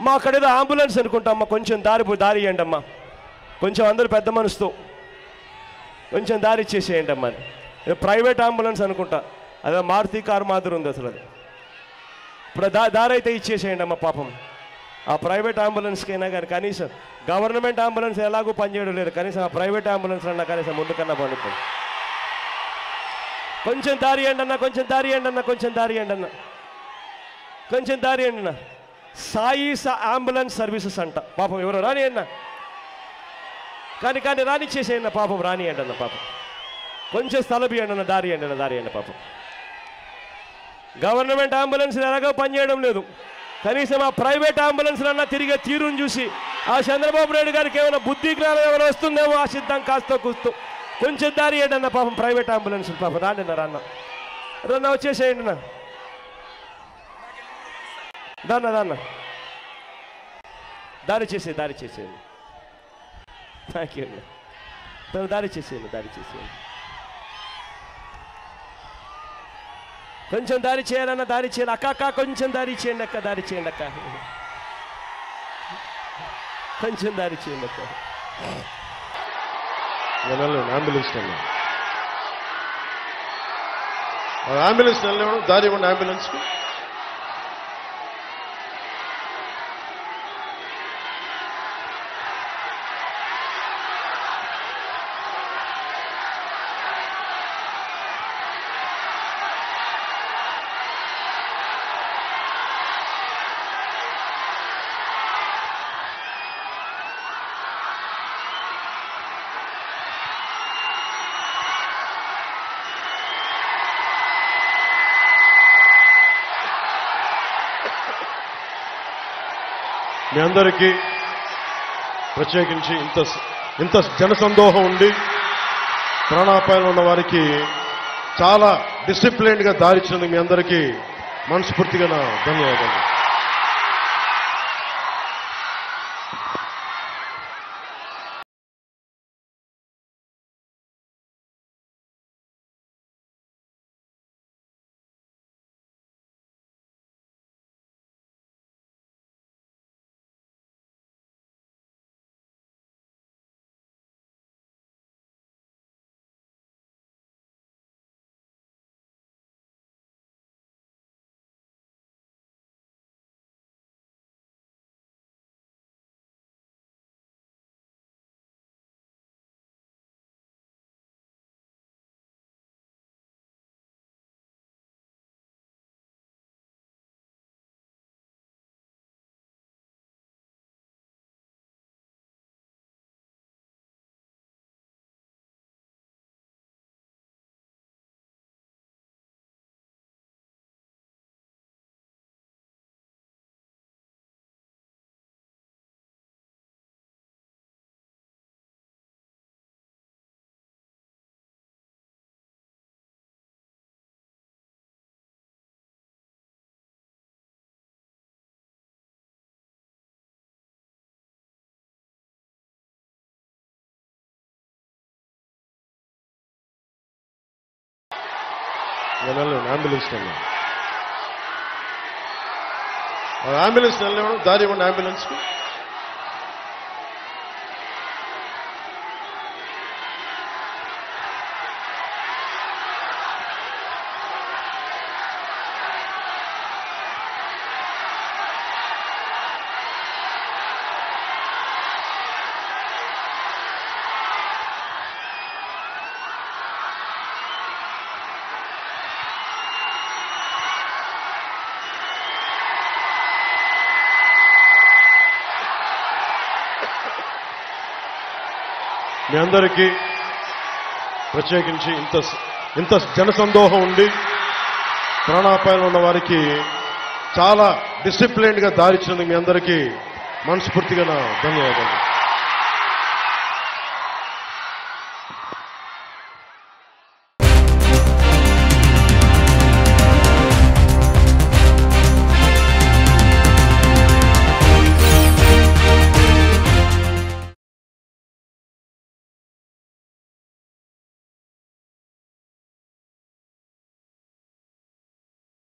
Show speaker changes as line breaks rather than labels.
అమ్మా అక్కడ ఏదో అంబులెన్స్ అనుకుంటా అమ్మా కొంచెం దారి దారి ఇవ్వండి అమ్మా కొంచెం అందరూ పెద్ద మనసుతో కొంచెం దారి ఇచ్చేసేయండి అమ్మా ఇది ప్రైవేట్ అంబులెన్స్ అనుకుంటా అదే మారుతి కార్ మాదిరి ఉంది అసలు అది ఇప్పుడు దా దారి అయితే ఇచ్చేసేయండి అమ్మా పాపం ఆ ప్రైవేట్ అంబులెన్స్కి అయినా కానీ కనీసం గవర్నమెంట్ అంబులెన్స్ ఎలాగో పనిచేయడం లేదు కనీసం ఆ ప్రైవేట్ అంబులెన్స్ అన్నా కనీసం ముందుకన్నా పండుతుంది కొంచెం దారి ఇవ్వండి అన్న కొంచెం దారి ఇవ్వండి అన్న కొంచెం దారి ఇవ్వండి అన్న కొంచెం దారి ఇవ్వండి అన్న సాయి సా అంబులెన్స్ సర్వీసెస్ అంట పాపం ఎవరు రాని అన్న కానీ కానీ రానిచ్చేసేయండి అన్న పాపం రానియండి అన్న పాపం కొంచెం స్థలం ఇవ్వండి అన్న దారి ఇవ్వండి అన్న దారి ఇవ్వండి పాపం గవర్నమెంట్ అంబులెన్స్ ఎలాగో పనిచేయడం లేదు కనీసం ఆ ప్రైవేట్ అంబులెన్స్ అన్నా తిరిగే తీరును చూసి ఆ చంద్రబాబు నాయుడు గారికి ఏమైనా బుద్ధి జ్ఞానం ఏమైనా వస్తుందేమో ఆ సిద్ధం కాస్త కూస్తూ కొంచెం దారి ఇవ్వండి అన్న పాపం ప్రైవేట్ అంబులెన్స్ పాపం రాండి అన్న రాన్న రన్న వచ్చేసేయండి అన్న దాన్న దాన్న దారి చేసే దారి చేసేయండి థ్యాంక్ యూ అండి తను దారి చేసేయండి దారి చేసేయండి కొంచెం దారి చేయాలన్న దారి చేయాలి అక్క అక్క కొంచెం దారి చేయండి అక్క దారి చేయండి అక్క కొంచెం దారి చేయండి అక్క
వెళ్ళండి అంబులెన్స్ వెళ్ళండి అంబులెన్స్ వెళ్ళివ్వడం దారి ఇవ్వండి అంబులెన్స్కి మీ అందరికీ ప్రత్యేకించి ఇంత ఇంత జనసందోహం ఉండి ప్రాణాపాయంలో ఉన్న వారికి చాలా డిసిప్లైన్డ్గా దారిచ్చినందుకు మీ అందరికీ మనస్ఫూర్తిగా నా ధన్యవాదాలు వెళ్ళండి అంబులెన్స్ వెళ్ళండి అంబులెన్స్ వెళ్ళివ్వడం దారి ఇవ్వండి అంబులెన్స్కి మీ అందరికీ ప్రత్యేకించి ఇంత ఇంత జనసందోహం ఉండి ప్రాణాపాయంలో ఉన్న వారికి చాలా డిసిప్లైన్డ్గా దారిచ్చినందుకు మీ అందరికీ మనస్ఫూర్తిగా నా ధన్యవాదాలు